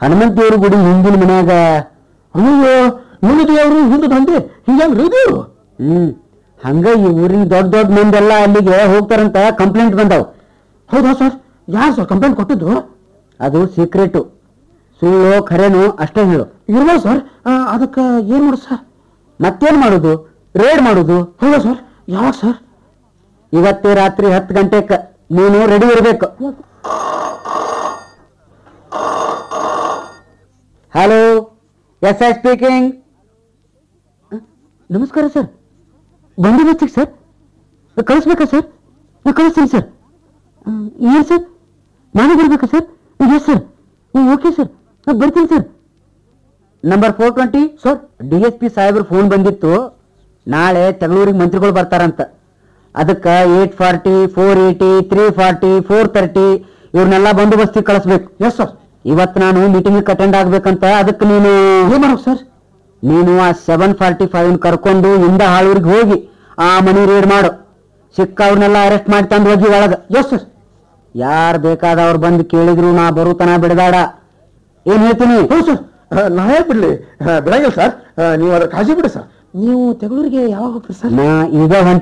ಹನುಮಂತ ದೇವ್ರ ಗುಡಿ ಹಿಂದಿನ ಮನ್ಯಾಗ ಅಯ್ಯೋ ನಿಮ್ಮ ದೇವರು ಹಿಂದೆ ದಂಧೆ ಹಿಂಗಂಗ್ರಿ ಇದು ಹ್ಮ್ ಹಂಗ ಈ ಊರಿನ ದೊಡ್ಡ ದೊಡ್ಡ ಮಂದೆಲ್ಲ ಅಲ್ಲಿಗೆ ಹೋಗ್ತಾರಂತ ಕಂಪ್ಲೇಂಟ್ ಬಂದಾವ್ ಹೌದಾ ಸರ್ ಯಾರು ಸರ್ ಕಂಪ್ಲೇಂಟ್ ಕೊಟ್ಟಿದ್ದು ಅದು ಸೀಕ್ರೆಟು ಸುಳ್ಳು ಖರೇನು ಅಷ್ಟೇ ಹೇಳು ಇರ್ಬೋದು ಸರ್ ಅದಕ್ಕೆ ಏನು ಮಾಡಿ ಸರ್ ಮತ್ತೇನ್ ಮಾಡುದು ರೇಡ್ ಮಾಡುದು ಹೌದಾ ಸರ್ ಯಾವಾಗ ಸರ್ ಇವತ್ತೇ ರಾತ್ರಿ ಹತ್ತು ಗಂಟೆಕ ನೀನು ರೆಡಿ ಇರ್ಬೇಕು ಹಲೋ ಎಸ್ ಐ ಸ್ಪೀಕಿಂಗ್ ನಮಸ್ಕಾರ ಸರ್ ಬಂಡಿ ಬಚ್ಚಿಗೆ ಸರ್ ಕಳಿಸ್ಬೇಕಾ ಸರ್ ನಾನು ಕಳಿಸ್ತೀನಿ ಸರ್ ಏನು ಸರ್ ನಾನು ಬರ್ಬೇಕಾ sir yes sir okay sir ನಾನು ಬರ್ತೀನಿ sir number four twenty sir D S P ಸಾಹೇಬ್ರ ಫೋನ್ ಬಂದಿತ್ತು ನಾಳೆ ತೆಗಳೂರಿಗೆ ಮಂತ್ರಿಗಳು ಬರ್ತಾರಂತ ಅದಕ್ಕೆ eight forty four eighty three forty four thirty ಇವ್ರನ್ನೆಲ್ಲ ಬಂದೋಬಸ್ತಿಗೆ ಕಳಿಸ್ಬೇಕು ಎಸ್ ಸರ್ ಇವತ್ತು ನಾನು ಮೀಟಿಂಗ್ ಅಟೆಂಡ್ ಆಗ್ಬೇಕಂತ ಅದಕ್ಕೆ ನೀನು ಏನು ಮಾಡ್ಬೇಕು ಸರ್ ನೀನು ಆ ಸೆವೆನ್ ಫಾರ್ಟಿ ಫೈವ್ ಕರ್ಕೊಂಡು ಹಿಂದ ಹಾಳೂರಿಗೆ ಹೋಗಿ ಆ ಮನಿ ರೇಡ್ ಮಾಡು ಸಿಕ್ಕ ಅವ್ರನ್ನೆಲ್ಲ ಅರೆಸ್ಟ್ ಮಾಡಿ ತಂದು ಹೋಗಿ ಒಳಗ ಎಸ್ ಸರ್ ಯಾರು ಬೇಕಾದವ್ರು ಬಂದು ಕೇಳಿದ್ರು ನಾ ಬರುತನ ಬಿಡಬೇಡ ಏನ್ ಹೇಳ್ತೀನಿ ಹೌದು ಸರ್ ನಾ ಯಾಕೆ ಬಿಡ್ಲಿ ಬೆಳಗಿಲ್ಲ ಸರ್ ನೀವು ಅದ್ರ ಕಾಳಜಿ ಬಿಡಿ ಸರ್ ನೀವು ತೆಗಳೂರಿಗೆ ಯಾವಾಗ ಹೋಗ್ತೀರಿ ಸರ್ ನಾ ಈಗ ಹೊಂಟ